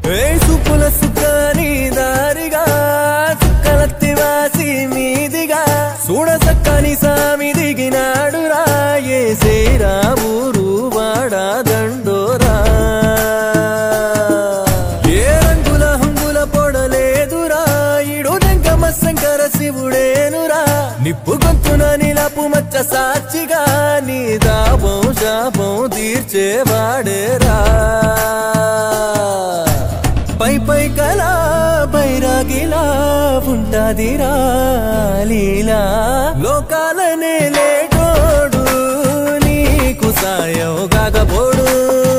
ఏ సుపుల సుఖాని దారిగా సుక్కలత్తి వాసి మీదిగా చూడ సక్కని సామి దిగినాడు రాయే సేరా ఊరు వాడా దండోరా ఏ రంగుల హంగుల పొడలేదురా ఇడు జంగమ శంకర శివుడేనురా నిప్పు గొంతున నిలపు మచ్చ సాక్షిగా నీ దాపం శాపం తీర్చేవాడేరా పై పై కలా బైరాగిలా ఉంటాదిరా లీలా లోకాలనే లేటోడు నీకు సాయం కాకపోడు